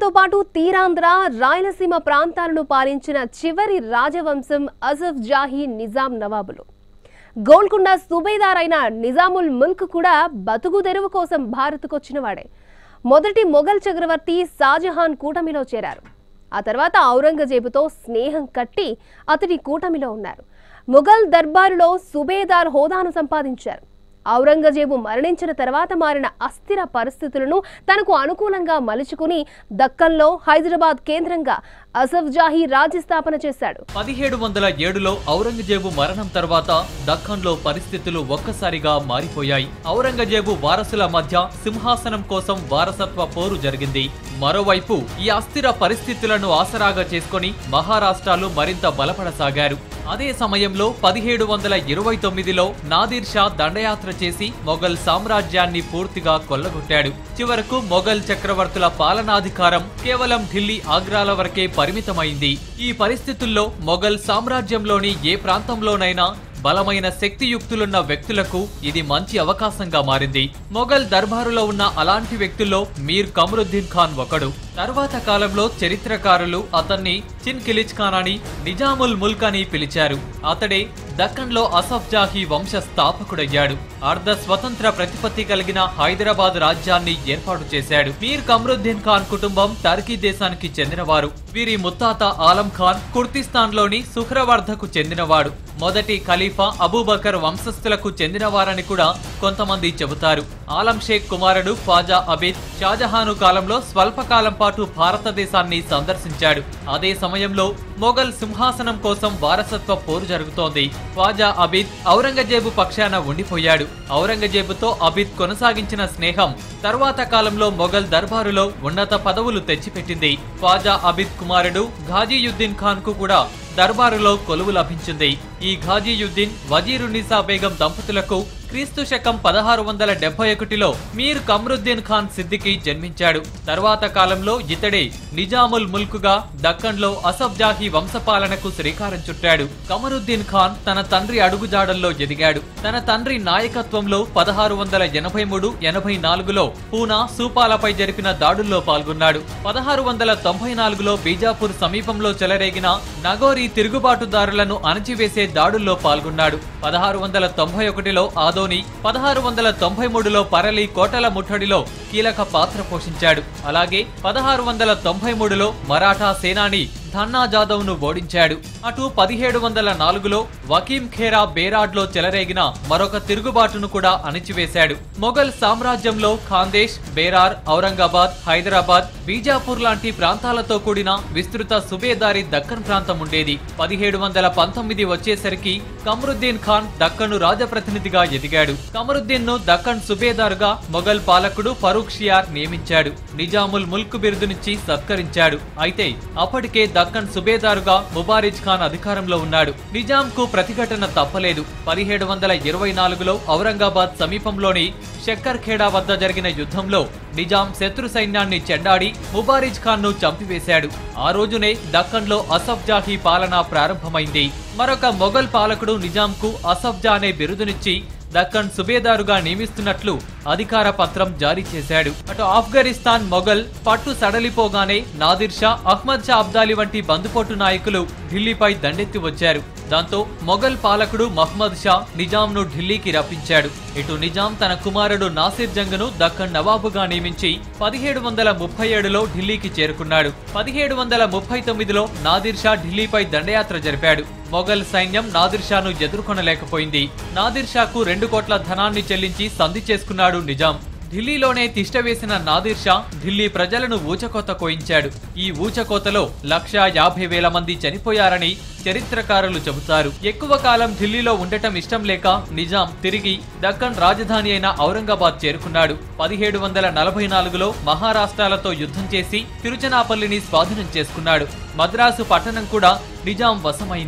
తెలంగాణతో పాటు తీరాంధ్ర రాయలసీమ ప్రాంతాలను పాలించిన చివరి రాజవంశం అసఫ్ జాహీ నిజాం నవాబులు గోల్కొండ సుబేదార్ అయిన నిజాముల్ ముల్క్ కూడా బతుకు తెరువు కోసం భారత్కొచ్చిన వాడే మొదటి మొఘల్ చక్రవర్తి షాజహాన్ కూటమిలో చేరారు ఆ తర్వాత ఔరంగజేబుతో స్నేహం కట్టి అతడి కూటమిలో ఉన్నారు మొఘల్ దర్బారులో సుబేదార్ హోదాను సంపాదించారు ఔరంగజేబు మరణించిన తర్వాత మారిన అస్థిర పరిస్థితులను తనకు అనుకూలంగా మలుచుకుని దక్కన్లో హైదరాబాద్ కేంద్రంగా అసఫ్ జాహీ రాజ్య స్థాపన చేశాడు పదిహేడు వందల ఏడులో ఔరంగజేబు మరణం తర్వాత దక్కన్లో పరిస్థితులు ఒక్కసారిగా మారిపోయాయి ఔరంగజేబు వారసుల మధ్య సింహాసనం కోసం వారసత్వ పోరు జరిగింది మరోవైపు ఈ అస్థిర పరిస్థితులను ఆసరాగా చేసుకొని మహారాష్ట్రాలు మరింత బలపడసాగారు అదే సమయంలో పదిహేడు వందల ఇరవై తొమ్మిదిలో నాదిర్ షా దండయాత్ర చేసి మొఘల్ సామ్రాజ్యాన్ని పూర్తిగా కొల్లగొట్టాడు చివరకు మొఘల్ చక్రవర్తుల పాలనాధికారం కేవలం ఢిల్లీ ఆగ్రాల వరకే పరిమితమైంది ఈ పరిస్థితుల్లో మొఘల్ సామ్రాజ్యంలోని ఏ ప్రాంతంలోనైనా బలమైన శక్తియుక్తులున్న వ్యక్తులకు ఇది మంచి అవకాశంగా మారింది మొఘల్ దర్బారులో ఉన్న అలాంటి వ్యక్తుల్లో మీర్ కమరుద్దీన్ ఖాన్ ఒకడు తర్వాత కాలంలో చరిత్రకారులు అతన్ని చిన్ కిలిచ్ ఖాన్ అని నిజాముల్ ముల్క్ అని పిలిచారు అతడే దక్కన్లో అసఫ్ జాహీ వంశ స్థాపకుడయ్యాడు అర్ధ స్వతంత్ర ప్రతిపత్తి కలిగిన హైదరాబాద్ రాజ్యాన్ని ఏర్పాటు చేశాడు మీర్ కమరుద్దీన్ ఖాన్ కుటుంబం టర్కీ దేశానికి చెందినవారు వీరి ముత్తాత ఆలం ఖాన్ కుర్తిస్తాన్లోని సుహ్రవర్ధకు చెందినవాడు మొదటి ఖలీఫా అబూబకర్ వంశస్థులకు చెందినవారని కూడా కొంతమంది చెబుతారు ఆలం షేక్ కుమారుడు ఖాజా అబీద్ షాజహాను కాలంలో స్వల్పకాలం పాటు భారతదేశాన్ని సందర్శించాడు అదే సమయంలో మొఘల్ సింహాసనం కోసం వారసత్వ పోరు జరుగుతోంది ఖాజా అబీద్ ఔరంగజేబు పక్షాన ఉండిపోయాడు ఔరంగజేబుతో అబీద్ కొనసాగించిన స్నేహం తర్వాత కాలంలో మొఘల్ దర్బారులో ఉన్నత పదవులు తెచ్చిపెట్టింది ఖాజా అబీద్ కుమారుడు ఘాజీయుద్దీన్ ఖాన్ కు కూడా దర్బారులో కొలువు లభించింది ఈ ఘాజీయుద్దీన్ వజీరునిసా బేగం దంపతులకు క్రీస్తు శకం పదహారు వందల డెబ్బై ఒకటిలో మీర్ కమరుద్దీన్ ఖాన్ సిద్దికి జన్మించాడు తర్వాత కాలంలో ఇతడే నిజాముల్ ముల్కుగా దక్కన్లో అసఫ్ జాహీ వంశపాలనకు శ్రీకారం చుట్టాడు కమరుద్దీన్ ఖాన్ తన తండ్రి అడుగుజాడల్లో ఎదిగాడు తన తండ్రి నాయకత్వంలో పదహారు వందల ఎనభై మూడు ఎనభై నాలుగులో పూనా సూపాలపై జరిపిన దాడుల్లో పాల్గొన్నాడు పదహారు వందల తొంభై నాలుగులో బీజాపూర్ సమీపంలో చెలరేగిన నగోరి తిరుగుబాటుదారులను అణచివేసే దాడుల్లో పాల్గొన్నాడు పదహారు వందల తొంభై ఒకటిలో ఆదోని పదహారు వందల తొంభై మూడులో పరలి కోటల ముట్టడిలో కీలక పాత్ర పోషించాడు అలాగే పదహారు వందల తొంభై మూడులో మరాఠా సేనాని ధన్నా జాదవ్ ను ఓడించాడు అటు పదిహేడు వందల నాలుగులో వకీం ఖేరా బేరాడ్లో చెలరేగిన మరొక తిరుగుబాటును కూడా అణిచివేశాడు మొఘల్ సామ్రాజ్యంలో ఖాందేశ్ బేరార్ ఔరంగాబాద్ హైదరాబాద్ బీజాపూర్ లాంటి ప్రాంతాలతో కూడిన విస్తృత సుబేదారి దక్కన్ ప్రాంతం ఉండేది పదిహేడు వందల పంతొమ్మిది వచ్చేసరికి కమరుద్దీన్ ఖాన్ దక్కను రాజప్రతినిధిగా ఎదిగాడు కమరుద్దీన్ ను దక్కన్ సుబేదారుగా మొఘల్ పాలకుడు ఫరూక్ షియార్ నియమించాడు నిజాముల్ ముల్క్ బిరుదునిచ్చి సత్కరించాడు అయితే అప్పటికే దక్కన్ సుబేదారుగా ముబారిజ్ ఖాన్ అధికారంలో ఉన్నాడు నిజాం కు ప్రతిఘటన తప్పలేదు పదిహేడు వందల ఇరవై నాలుగులో ఔరంగాబాద్ సమీపంలోని శక్కర్ ఖేడా వద్ద జరిగిన యుద్ధంలో నిజాం శత్రు సైన్యాన్ని చెండాడి ముబారిజ్ ఖాన్ ను చంపివేశాడు ఆ రోజునే దక్కన్లో అసఫ్ జాహీ పాలన ప్రారంభమైంది మరొక మొఘల్ పాలకుడు నిజాంకు అసఫ్ జా అనే బిరుదునిచ్చి దక్కన్ సుబేదారుగా నియమిస్తున్నట్లు అధికార పత్రం జారీ చేశాడు అటు ఆఫ్ఘనిస్తాన్ మొఘల్ పట్టు సడలిపోగానే నాదిర్ షా అహ్మద్ షా అబ్దాలి వంటి బందుపోటు నాయకులు ఢిల్లీపై దండెత్తి వచ్చారు దాంతో మొఘల్ పాలకుడు మహ్మద్ షా నిజాంను ఢిల్లీకి రప్పించాడు ఇటు నిజాం తన కుమారుడు నాసిర్ జంగ్ను దక్కన్ నవాబుగా నియమించి పదిహేడు వందల ముప్పై ఏడులో ఢిల్లీకి చేరుకున్నాడు పదిహేడు వందల ముప్పై తొమ్మిదిలో నాదిర్ షా ఢిల్లీపై దండయాత్ర జరిపాడు మొఘల్ సైన్యం నాదిర్ షాను ఎదుర్కొనలేకపోయింది నాదిర్ షాకు రెండు కోట్ల ధనాన్ని చెల్లించి సంధి చేసుకున్నాడు నిజాం ఢిల్లీలోనే తిష్టవేసిన నాదిర్ షా ఢిల్లీ ప్రజలను ఊచకోత కోయించాడు ఈ ఊచకోతలో లక్షా యాభై వేల మంది చనిపోయారని చరిత్రకారులు చెబుతారు ఎక్కువ కాలం ఢిల్లీలో ఉండటం ఇష్టం లేక నిజాం తిరిగి దక్కన్ రాజధాని అయిన ఔరంగాబాద్ చేరుకున్నాడు పదిహేడు వందల నలభై నాలుగులో మహారాష్ట్రాలతో యుద్ధం చేసి తిరుచనాపల్లిని స్వాధీనం చేసుకున్నాడు మద్రాసు పట్టణం కూడా నిజాం వశమైంది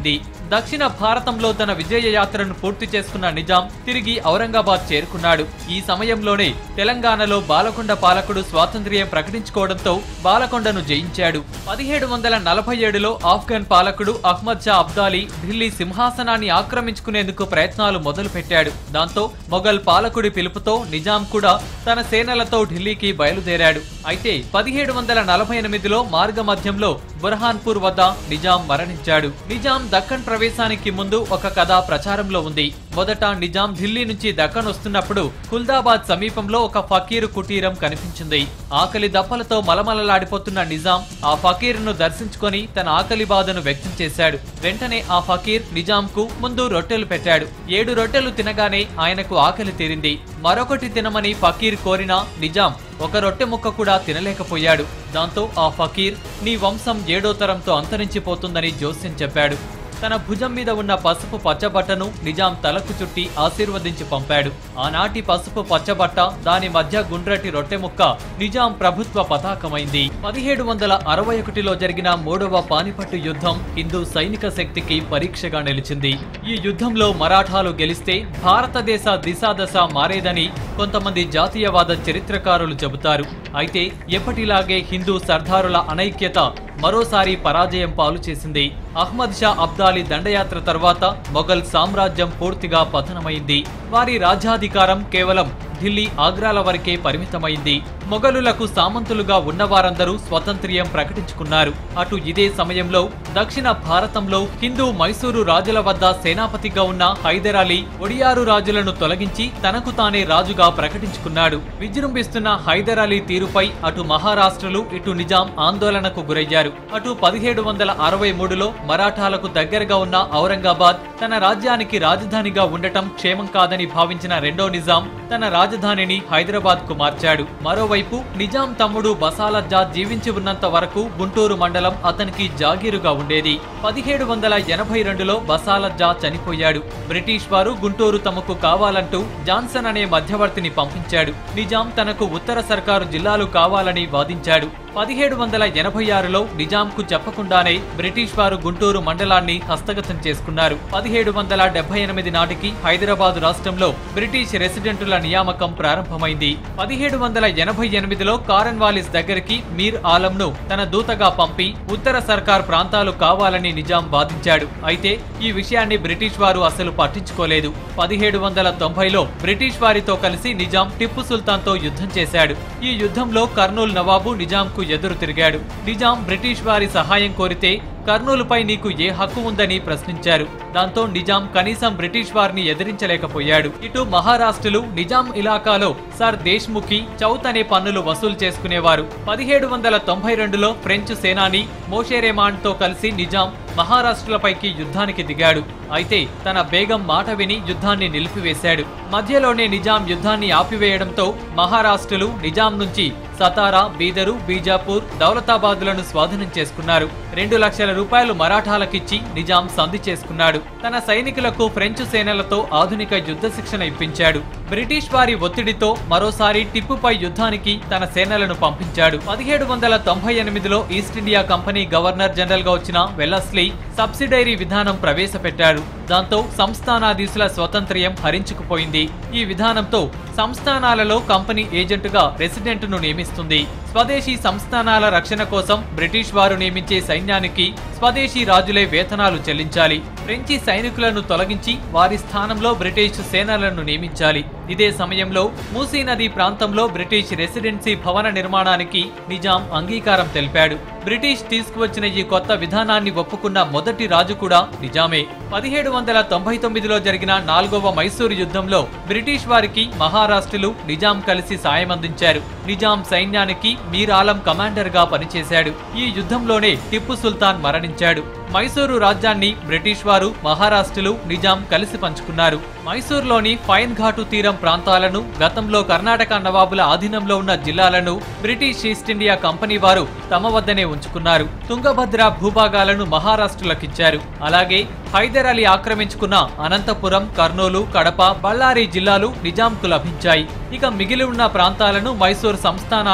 దక్షిణ భారతంలో తన విజయ యాత్రను పూర్తి చేసుకున్న నిజాం తిరిగి ఔరంగాబాద్ చేరుకున్నాడు ఈ సమయంలోనే తెలంగాణలో బాలకొండ పాలకుడు స్వాతంత్ర్యం ప్రకటించుకోవడంతో బాలకొండను జయించాడు పదిహేడు వందల నలభై ఏడులో ఆఫ్ఘన్ పాలకుడు అహ్మద్ షా అబ్దాలీ ఢిల్లీ సింహాసనాన్ని ఆక్రమించుకునేందుకు ప్రయత్నాలు మొదలుపెట్టాడు దాంతో మొఘల్ పాలకుడి పిలుపుతో నిజాం కూడా తన సేనలతో ఢిల్లీకి బయలుదేరాడు అయితే పదిహేడు వందల నలభై ఎనిమిదిలో మార్గ మధ్యంలో బుర్హాన్పూర్ వద్ద నిజాం మరణించాడు నిజాం దక్కన్ ప్రవేశానికి ముందు ఒక కథ ప్రచారంలో ఉంది మొదట నిజాం ఢిల్లీ నుంచి దక్కన్ వస్తున్నప్పుడు కుల్దాబాద్ సమీపంలో ఒక ఫకీరు కుటీరం కనిపించింది ఆకలి దప్పలతో మలమలలాడిపోతున్న నిజాం ఆ ఫకీరును దర్శించుకొని తన ఆకలి బాధను వ్యక్తం చేశాడు వెంటనే ఆ ఫకీర్ నిజాంకు ముందు రొట్టెలు పెట్టాడు ఏడు రొట్టెలు తినగానే ఆయనకు ఆకలి తీరింది మరొకటి తినమని ఫకీర్ కోరినా నిజాం ఒక రొట్టె ముక్క కూడా తినలేకపోయాడు దాంతో ఆ ఫకీర్ నీ వంశం ఏడో తరంతో అంతరించిపోతుందని జోస్యం చెప్పాడు తన భుజం మీద ఉన్న పసుపు పచ్చబట్టను నిజాం తలకు చుట్టి ఆశీర్వదించి పంపాడు ఆనాటి పసుపు పచ్చబట్ట దాని మధ్య గుండ్రటి రొట్టె ముక్క నిజాం ప్రభుత్వ పతాకమైంది పదిహేడు వందల అరవై ఒకటిలో జరిగిన మూడవ పానిపట్టు యుద్ధం హిందూ సైనిక శక్తికి పరీక్షగా నిలిచింది ఈ యుద్ధంలో మరాఠాలు గెలిస్తే భారతదేశ దిశాదశ మారేదని కొంతమంది జాతీయవాద చరిత్రకారులు చెబుతారు అయితే ఎప్పటిలాగే హిందూ సర్దారుల అనైక్యత మరోసారి పరాజయం పాలు చేసింది అహ్మద్ షా అబ్దాలీ దండయాత్ర తర్వాత మొఘల్ సామ్రాజ్యం పూర్తిగా పతనమైంది వారి రాజ్యాధికారం కేవలం ఢిల్లీ ఆగ్రాల వరకే పరిమితమైంది మొఘలులకు సామంతులుగా ఉన్నవారందరూ స్వతంత్ర్యం ప్రకటించుకున్నారు అటు ఇదే సమయంలో దక్షిణ భారతంలో హిందూ మైసూరు రాజుల వద్ద సేనాపతిగా ఉన్న హైదర్ అలీ ఒడియారు రాజులను తొలగించి తనకు తానే రాజుగా ప్రకటించుకున్నాడు విజృంభిస్తున్న హైదర్ అలీ తీరుపై అటు మహారాష్ట్రలు ఇటు నిజాం ఆందోళనకు గురయ్యారు అటు పదిహేడు వందల అరవై మూడులో మరాఠాలకు దగ్గరగా ఉన్న ఔరంగాబాద్ తన రాజ్యానికి రాజధానిగా ఉండటం క్షేమం కాదని భావించిన రెండో నిజాం తన రాజధానిని హైదరాబాద్ కు మార్చాడు మరోవైపు నిజాం తమ్ముడు బసాలజ్జా జీవించి ఉన్నంత వరకు గుంటూరు మండలం అతనికి జాగీరుగా ఉండేది పదిహేడు వందల ఎనభై రెండులో బసాలజ్జా చనిపోయాడు బ్రిటిష్ వారు గుంటూరు తమకు కావాలంటూ జాన్సన్ అనే మధ్యవర్తిని పంపించాడు నిజాం తనకు ఉత్తర సర్కారు జిల్లాలు కావాలని వాదించాడు పదిహేడు వందల ఎనభై ఆరులో నిజాంకు చెప్పకుండానే బ్రిటిష్ వారు గుంటూరు మండలాన్ని హస్తగతం చేసుకున్నారు పదిహేడు వందల డెబ్బై ఎనిమిది నాటికి హైదరాబాద్ రాష్ట్రంలో బ్రిటిష్ రెసిడెంటుల నియామకం ప్రారంభమైంది పదిహేడు వందల ఎనభై ఎనిమిదిలో కారన్ వాలిస్ దగ్గరికి మీర్ ఆలంను తన దూతగా పంపి ఉత్తర సర్కార్ ప్రాంతాలు కావాలని నిజాం వాదించాడు అయితే ఈ విషయాన్ని బ్రిటిష్ వారు అసలు పట్టించుకోలేదు పదిహేడు వందల తొంభైలో బ్రిటిష్ వారితో కలిసి నిజాం టిప్పు సుల్తాన్తో యుద్ధం చేశాడు ఈ యుద్ధంలో కర్నూల్ నవాబు నిజాంకు ఎదురు తిరిగాడు నిజాం బ్రిటిష్ వారి సహాయం కోరితే కర్నూలుపై నీకు ఏ హక్కు ఉందని ప్రశ్నించారు దాంతో నిజాం కనీసం బ్రిటిష్ వారిని ఎదిరించలేకపోయాడు ఇటు మహారాష్ట్రలు నిజాం ఇలాకాలో సర్ దేశ్ముఖి చౌత్ అనే పన్నులు వసూలు చేసుకునేవారు పదిహేడు వందల తొంభై రెండులో ఫ్రెంచ్ సేనాని మోషేరేమాన్ తో కలిసి నిజాం మహారాష్ట్రలపైకి యుద్ధానికి దిగాడు అయితే తన బేగం మాట విని యుద్ధాన్ని నిలిపివేశాడు మధ్యలోనే నిజాం యుద్ధాన్ని ఆపివేయడంతో మహారాష్ట్రలు నిజాం నుంచి సతారా బీదరు బీజాపూర్ దౌలతాబాదులను స్వాధీనం చేసుకున్నారు రెండు లక్షల రూపాయలు మరాఠాలకిచ్చి నిజాం సంధి చేసుకున్నాడు తన సైనికులకు ఫ్రెంచ్ సేనలతో ఆధునిక యుద్ధ శిక్షణ ఇప్పించాడు బ్రిటిష్ వారి ఒత్తిడితో మరోసారి టిప్పుపై యుద్ధానికి తన సేనలను పంపించాడు పదిహేడు వందల తొంభై ఎనిమిదిలో East India Company Governor General గా వచ్చిన వెల్లస్లీ సబ్సిడైరీ విధానం ప్రవేశపెట్టాడు దాంతో సంస్థానాధీశుల స్వతంత్ర్యం హరించుకుపోయింది ఈ విధానంతో సంస్థానాలలో కంపెనీ ఏజెంటుగా రెసిడెంట్ను నియమిస్తుంది స్వదేశీ సంస్థానాల రక్షణ కోసం బ్రిటిష్ వారు నియమించే సైన్యానికి స్వదేశీ రాజులే వేతనాలు చెల్లించాలి ఫ్రెంచి సైనికులను తొలగించి వారి స్థానంలో బ్రిటిష్ సేనలను నియమించాలి ఇదే సమయంలో మూసీ నది ప్రాంతంలో బ్రిటిష్ రెసిడెన్సీ భవన నిర్మాణానికి నిజాం అంగీకారం తెలిపాడు బ్రిటిష్ తీసుకువచ్చిన ఈ కొత్త విధానాన్ని ఒప్పుకున్న మొదటి రాజు కూడా నిజామే పదిహేడు వందల తొంభై తొమ్మిదిలో జరిగిన నాలుగవ మైసూరు యుద్ధంలో బ్రిటిష్ వారికి మహారాష్ట్రలు నిజాం కలిసి సాయం అందించారు నిజాం సైన్యానికి మీర్ ఆలం కమాండర్ గా పనిచేశాడు ఈ యుద్ధంలోనే టిప్పు సుల్తాన్ మరణించాడు మైసూరు రాజ్యాన్ని బ్రిటిష్ వారు మహారాష్ట్రలు నిజాం కలిసి పంచుకున్నారు మైసూరులోని ఫైన్ ఘాటు తీరం ప్రాంతాలను గతంలో కర్ణాటక నవాబుల ఆధీనంలో ఉన్న జిల్లాలను బ్రిటిష్ ఈస్ట్ ఇండియా కంపెనీ వారు తమ వద్దనే ఉంచుకున్నారు తుంగభద్ర భూభాగాలను మహారాష్ట్రలకిచ్చారు అలాగే హైదర్ అలీ ఆక్రమించుకున్న అనంతపురం కర్నూలు కడప బళ్ళారి జిల్లాలు నిజాంకు లభించాయి ఇక మిగిలి ఉన్న ప్రాంతాలను మైసూర్ సంస్థానాన్ని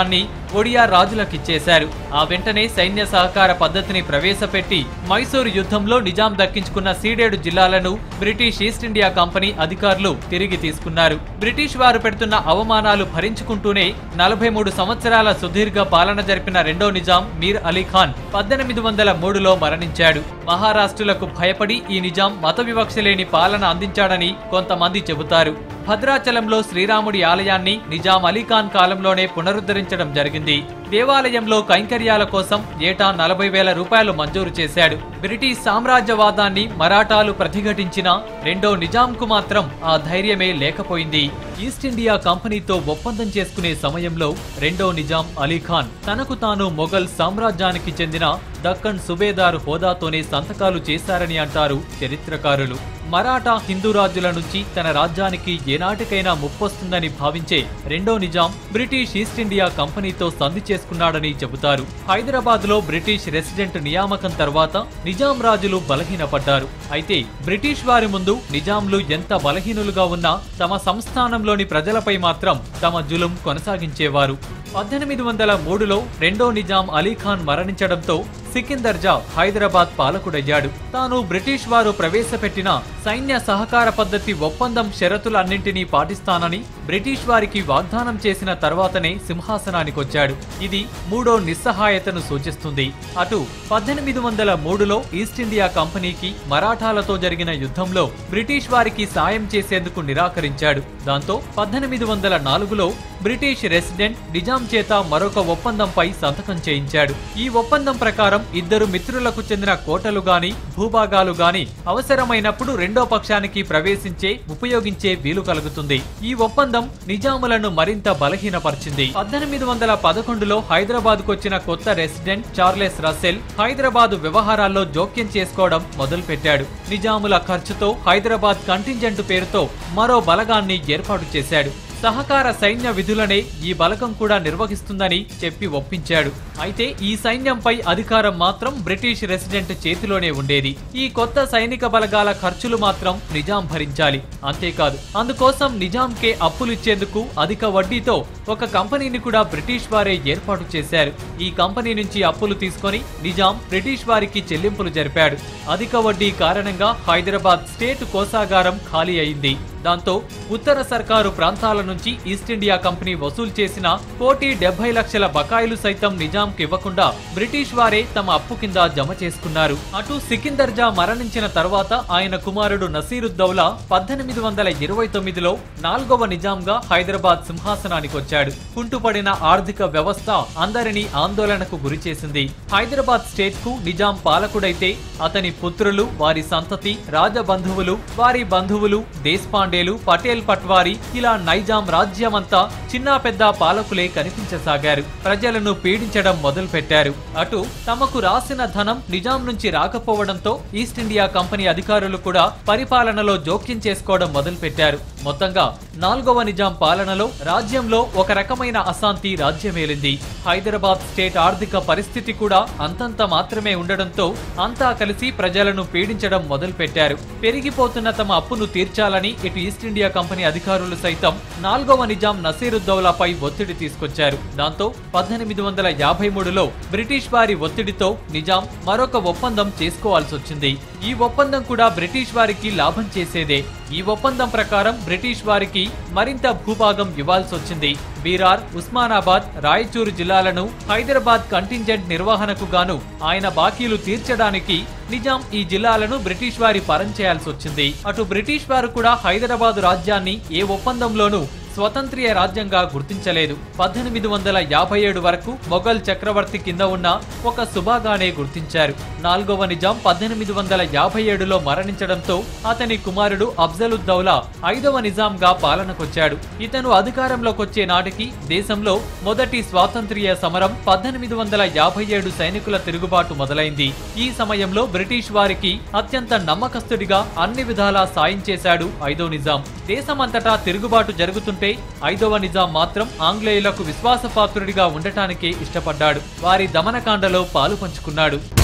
ఒడియా రాజులకిచ్చేశారు ఆ వెంటనే సైన్య సహకార పద్ధతిని ప్రవేశపెట్టి మైసూరు యుద్ధంలో నిజాం దక్కించుకున్న సీడేడు జిల్లాలను బ్రిటిష్ ఈస్ట్ ఇండియా కంపెనీ అధికారులు తిరిగి తీసుకున్నారు బ్రిటిష్ వారు పెడుతున్న అవమానాలు భరించుకుంటూనే నలభై మూడు సంవత్సరాల సుదీర్ఘ పాలన జరిపిన రెండో నిజాం మీర్ అలీ ఖాన్ పద్దెనిమిది వందల మూడులో మరణించాడు మహారాష్ట్రులకు భయపడి ఈ నిజాం మత వివక్ష లేని పాలన అందించాడని కొంతమంది చెబుతారు భద్రాచలంలో శ్రీరాముడి ఆలయాన్ని నిజాం అలీఖాన్ కాలంలోనే పునరుద్ధరించడం జరిగింది దేవాలయంలో కైంకర్యాల కోసం ఏటా నలభై వేల రూపాయలు మంజూరు చేశాడు బ్రిటిష్ సామ్రాజ్యవాదాన్ని మరాఠాలు ప్రతిఘటించినా రెండో నిజాంకు మాత్రం ఆ ధైర్యమే లేకపోయింది ఈస్ట్ ఇండియా కంపెనీతో ఒప్పందం చేసుకునే సమయంలో రెండో నిజాం అలీఖాన్ తనకు తాను మొఘల్ సామ్రాజ్యానికి చెందిన దక్కన్ సుబేదారు హోదాతోనే సంతకాలు చేశారని అంటారు చరిత్రకారులు మరాఠా హిందూ రాజుల నుంచి తన రాజ్యానికి ఏనాటికైనా ముప్పొస్తుందని భావించే రెండో నిజాం బ్రిటిష్ ఈస్ట్ ఇండియా కంపెనీతో సంధి చేసుకున్నాడని చెబుతారు హైదరాబాద్ లో బ్రిటిష్ రెసిడెంట్ నియామకం తర్వాత నిజాం రాజులు బలహీనపడ్డారు అయితే బ్రిటిష్ వారి ముందు నిజాంలు ఎంత బలహీనులుగా ఉన్నా తమ సంస్థానంలోని ప్రజలపై మాత్రం తమ జులుం కొనసాగించేవారు పద్దెనిమిది వందల మూడులో రెండో నిజాం అలీఖాన్ మరణించడంతో సికిందర్ జా హైదరాబాద్ పాలకుడయ్యాడు తాను బ్రిటిష్ వారు ప్రవేశపెట్టిన సైన్య సహకార పద్ధతి ఒప్పందం షరతులన్నింటినీ పాటిస్తానని బ్రిటిష్ వారికి వాగ్దానం చేసిన తర్వాతనే సింహాసనానికొచ్చాడు ఇది మూడో నిస్సహాయతను సూచిస్తుంది అటు పద్దెనిమిది వందల మూడులో ఈస్ట్ ఇండియా కంపెనీకి మరాఠాలతో జరిగిన యుద్ధంలో బ్రిటిష్ వారికి సాయం చేసేందుకు నిరాకరించాడు దాంతో పద్దెనిమిది వందల నాలుగులో బ్రిటిష్ రెసిడెంట్ నిజాం చేత మరొక ఒప్పందంపై సంతకం చేయించాడు ఈ ఒప్పందం ప్రకారం ఇద్దరు మిత్రులకు చెందిన కోటలు గాని భూభాగాలు గాని అవసరమైనప్పుడు రెండో పక్షానికి ప్రవేశించే ఉపయోగించే వీలు కలుగుతుంది ఈ ఒప్పందం నిజాములను మరింత బలహీనపరిచింది పద్దెనిమిది వందల పదకొండులో హైదరాబాద్ వచ్చిన కొత్త రెసిడెంట్ చార్లెస్ రసెల్ హైదరాబాద్ వ్యవహారాల్లో జోక్యం చేసుకోవడం మొదలుపెట్టాడు నిజాముల ఖర్చుతో హైదరాబాద్ కంటింజెంట్ పేరుతో మరో బలగాన్ని ఏర్పాటు చేశాడు సహకార సైన్య విధులనే ఈ బలగం కూడా నిర్వహిస్తుందని చెప్పి ఒప్పించాడు అయితే ఈ సైన్యంపై అధికారం మాత్రం బ్రిటిష్ రెసిడెంట్ చేతిలోనే ఉండేది ఈ కొత్త సైనిక బలగాల ఖర్చులు మాత్రం నిజాం భరించాలి అంతేకాదు అందుకోసం నిజాంకే అప్పులిచ్చేందుకు అధిక వడ్డీతో ఒక కంపెనీని కూడా బ్రిటిష్ వారే ఏర్పాటు చేశారు ఈ కంపెనీ నుంచి అప్పులు తీసుకొని నిజాం బ్రిటిష్ వారికి చెల్లింపులు జరిపాడు అధిక వడ్డీ కారణంగా హైదరాబాద్ స్టేట్ కోశాగారం ఖాళీ అయింది దాంతో ఉత్తర సర్కారు ప్రాంతాల నుంచి ఈస్ట్ ఇండియా కంపెనీ వసూలు చేసిన కోటి డెబ్బై లక్షల బకాయిలు సైతం నిజాంకి ఇవ్వకుండా బ్రిటిష్ వారే తమ అప్పు కింద జమ చేసుకున్నారు అటు సికిందర్ జా మరణించిన తర్వాత ఆయన కుమారుడు నసీరుద్దౌలా పద్దెనిమిది వందల ఇరవై తొమ్మిదిలో నాల్గవ నిజాంగా హైదరాబాద్ సింహాసనానికి వచ్చాడు కుంటుపడిన ఆర్థిక వ్యవస్థ అందరినీ ఆందోళనకు గురిచేసింది హైదరాబాద్ స్టేట్ కు నిజాం పాలకుడైతే అతని పుత్రులు వారి సంతతి రాజబంధువులు వారి బంధువులు దేశపాండేలు పటేల్ పట్వారి ఇలా నైజాం రాజ్యమంతా చిన్న పెద్ద పాలకులే కనిపించసాగారు ప్రజలను పీడించడం మొదలుపెట్టారు అటు తమకు రాసిన ధనం నిజాం నుంచి రాకపోవడంతో ఈస్ట్ ఇండియా కంపెనీ అధికారులు కూడా పరిపాలనలో జోక్యం చేసుకోవడం మొదలుపెట్టారు మొత్తంగా నాల్గవ నిజాం పాలనలో రాజ్యంలో ఒక రకమైన అశాంతి రాజ్యమేలింది హైదరాబాద్ స్టేట్ ఆర్థిక పరిస్థితి కూడా అంతంత మాత్రమే ఉండడంతో అంతా కలిసి ప్రజలను పీడించడం మొదలుపెట్టారు పెరిగిపోతున్న తమ అప్పును తీర్చాలని ఇటు ఈస్ట్ ఇండియా కంపెనీ అధికారులు సైతం నాల్గవ నిజాం నసీరుద్దౌలాపై ఒత్తిడి తీసుకొచ్చారు దాంతో పద్దెనిమిది వందల యాభై మూడులో బ్రిటిష్ వారి ఒత్తిడితో నిజాం మరొక ఒప్పందం చేసుకోవాల్సి వచ్చింది ఈ ఒప్పందం కూడా బ్రిటిష్ వారికి లాభం చేసేదే ఈ ఒప్పందం ప్రకారం బ్రిటిష్ వారికి మరింత భూభాగం ఇవ్వాల్సి వచ్చింది బీరార్ ఉస్మానాబాద్ రాయచూరు జిల్లాలను హైదరాబాద్ కంటింజెంట్ నిర్వహణకు గాను ఆయన బాకీలు తీర్చడానికి నిజాం ఈ జిల్లాలను బ్రిటిష్ వారి పరం చేయాల్సి వచ్చింది అటు బ్రిటిష్ వారు కూడా హైదరాబాదు రాజ్యాన్ని ఏ ఒప్పందంలోనూ స్వతంత్రీయ రాజ్యంగా గుర్తించలేదు పద్దెనిమిది వందల యాభై ఏడు వరకు మొఘల్ చక్రవర్తి కింద ఉన్న ఒక సుబాగానే గుర్తించారు నాలుగవ నిజాం పద్దెనిమిది వందల యాభై ఏడులో మరణించడంతో అతని కుమారుడు అఫ్జలుద్దౌలా ఐదవ నిజాంగా పాలనకొచ్చాడు ఇతను అధికారంలోకొచ్చే నాటికి దేశంలో మొదటి స్వాతంత్ర్య సమరం పద్దెనిమిది వందల యాభై ఏడు సైనికుల తిరుగుబాటు మొదలైంది ఈ సమయంలో బ్రిటిష్ వారికి అత్యంత నమ్మకస్తుడిగా అన్ని విధాలా సాయం చేశాడు ఐదో నిజాం దేశమంతటా తిరుగుబాటు జరుగుతుంటే ఐదవ నిజాం మాత్రం ఆంగ్లేయులకు విశ్వాసపాత్రుడిగా ఉండటానికే ఇష్టపడ్డాడు వారి దమనకాండలో పాలు పంచుకున్నాడు